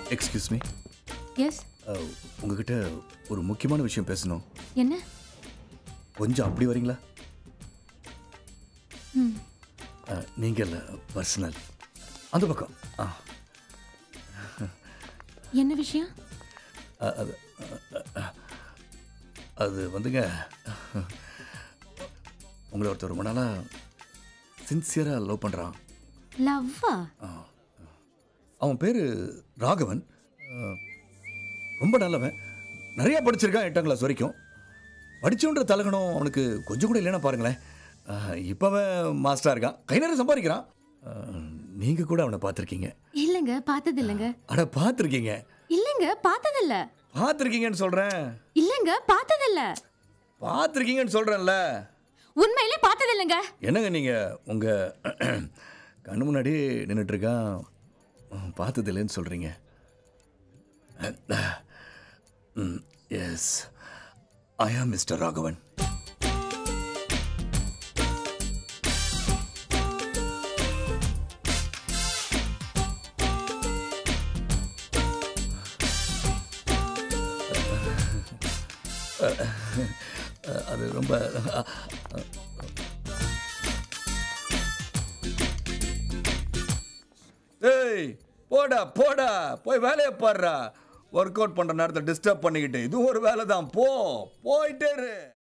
excuse me yes உங்ககிட்ட ஒரு முக்கியமான விஷயம் பேசணும் என்ன கொஞ்சம் அப்படி வரீங்களா ம் அஹ், நீங்க இல்ல பர்சனல் அந்த பக்கம் ஆ என்ன விஷயம் அ- அது அ- அது வந்துங்க உங்களை ஒருத்தர் ரொம்ப நாளாக சின்சியராக லவ் பண்ணுறான் லவ்வா அவன் பேர் ராகவன் அஹ், ரொம்ப நல்லவன் நிறையா படிச்சிருக்கான் எட்டாம் கிளாஸ் வரைக்கும் படிச்சோன்ற தலகணம் அவனுக்கு கொஞ்சம் கூட இல்லைன்னா பாருங்களேன் அஹ், இப்போ அவன் மாஸ்டராக இருக்கான் கை நிறைய சம்பாதிக்கிறான் நீங்கள் கூட அவனை பார்த்துருக்கீங்க இல்லைங்க பார்த்தது இல்லைங்க அட பார்த்துருக்கீங்க இல்லைங்க பார்த்ததில்ல பார்த்துருக்கீங்கன்னு சொல்கிறேன் இல்லைங்க பார்த்ததில்ல பார்த்துருக்கீங்கன்னு சொல்கிறேன்ல உண்மையிலே பார்த்ததில்லைங்க என்னங்க நீங்கள் உங்கள் கண்ணு முன்னாடி நின்றுட்டுருக்கான் பார்த்தது இல்லைன்னு சொல்கிறீங்க எஸ் ஐ ஆம் மிஸ்டர் ராகவன் அது ரொம்ப ஏய் போடா போடா போய் வேலையை பாடுறா ஒர்க் அவுட் பண்ணுற நேரத்தை டிஸ்டர்ப் பண்ணிக்கிட்டு இதுவும் ஒரு வேலை தான் போ போயிட்டே இரு